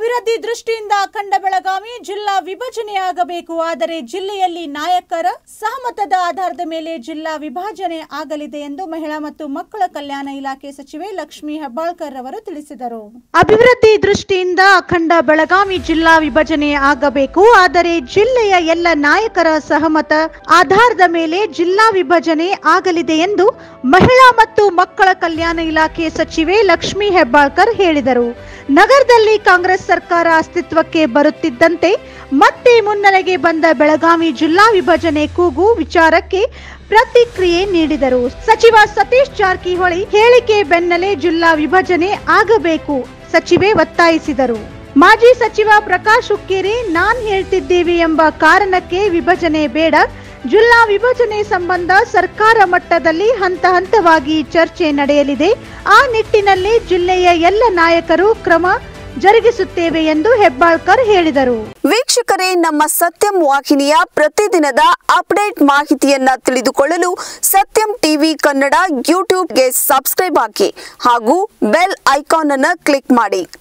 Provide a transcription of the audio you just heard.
ಅಭಿವೃದ್ಧಿ ದೃಷ್ಟಿಯಿಂದ ಅಖಂಡ ಬೆಳಗಾವಿ ಜಿಲ್ಲಾ ವಿಭಜನೆಯಾಗಬೇಕು ಆದರೆ ಜಿಲ್ಲೆಯಲ್ಲಿ ನಾಯಕರ ಸಹಮತದ ಆಧಾರದ ಮೇಲೆ ಜಿಲ್ಲಾ ವಿಭಜನೆ ಆಗಲಿದೆ ಎಂದು ಮಹಿಳಾ ಮತ್ತು ಮಕ್ಕಳ ಕಲ್ಯಾಣ ಇಲಾಖೆ ಸಚಿವೆ ಲಕ್ಷ್ಮೀ ಹೆಬ್ಬಾಳ್ಕರ್ ಅವರು ತಿಳಿಸಿದರು ಅಭಿವೃದ್ಧಿ ದೃಷ್ಟಿಯಿಂದ ಅಖಂಡ ಬೆಳಗಾವಿ ಜಿಲ್ಲಾ ವಿಭಜನೆ ಆಗಬೇಕು ಆದರೆ ಜಿಲ್ಲೆಯ ಎಲ್ಲ ನಾಯಕರ ಸಹಮತ ಆಧಾರದ ಮೇಲೆ ಜಿಲ್ಲಾ ವಿಭಜನೆ ಆಗಲಿದೆ ಎಂದು ಮಹಿಳಾ ಮತ್ತು ಮಕ್ಕಳ ಕಲ್ಯಾಣ ಇಲಾಖೆ ಸಚಿವೆ ಲಕ್ಷ್ಮೀ ಹೆಬ್ಬಾಳ್ಕರ್ ಹೇಳಿದರು ನಗರದಲ್ಲಿ ಕಾಂಗ್ರೆಸ್ ಸರ್ಕಾರ ಅಸ್ತಿತ್ವಕ್ಕೆ ಬರುತ್ತಿದ್ದಂತೆ ಮತ್ತೆ ಮುನ್ನೆಲೆಗೆ ಬಂದ ಬೆಳಗಾವಿ ಜಿಲ್ಲಾ ವಿಭಜನೆ ಕೂಗು ವಿಚಾರಕ್ಕೆ ಪ್ರತಿಕ್ರಿಯೆ ನೀಡಿದರು ಸಚಿವ ಸತೀಶ್ ಜಾರಕಿಹೊಳಿ ಹೇಳಿಕೆ ಬೆನ್ನಲ್ಲೇ ಜಿಲ್ಲಾ ವಿಭಜನೆ ಆಗಬೇಕು ಸಚಿವೆ ಒತ್ತಾಯಿಸಿದರು ಮಾಜಿ ಸಚಿವ ಪ್ರಕಾಶ್ ಹುಕ್ಕೇರಿ ನಾನ್ ಹೇಳ್ತಿದ್ದೀವಿ ಎಂಬ ಕಾರಣಕ್ಕೆ ವಿಭಜನೆ ಬೇಡ ಜಿಲ್ಲಾ ವಿಭಜನೆ ಸಂಬಂಧ ಸರ್ಕಾರ ಮಟ್ಟದಲ್ಲಿ ಹಂತ ಹಂತವಾಗಿ ಚರ್ಚೆ ನಡೆಯಲಿದೆ ಆ ನಿಟ್ಟಿನಲ್ಲಿ ಜಿಲ್ಲೆಯ ಎಲ್ಲ ನಾಯಕರು ಕ್ರಮ ಜರುಗಿಸುತ್ತೇವೆ ಎಂದು ಹೆಬ್ಬಾಳ್ಕರ್ ಹೇಳಿದರು ವೀಕ್ಷಕರೇ ನಮ್ಮ ಸತ್ಯಂ ವಾಹಿನಿಯ ಪ್ರತಿದಿನದ ಅಪ್ಡೇಟ್ ಮಾಹಿತಿಯನ್ನ ತಿಳಿದುಕೊಳ್ಳಲು ಸತ್ಯಂ ಟಿವಿ ಕನ್ನಡ ಯೂಟ್ಯೂಬ್ಗೆ ಸಬ್ಸ್ಕ್ರೈಬ್ ಹಾಕಿ ಹಾಗೂ ಬೆಲ್ ಐಕಾನ್ ಅನ್ನು ಕ್ಲಿಕ್ ಮಾಡಿ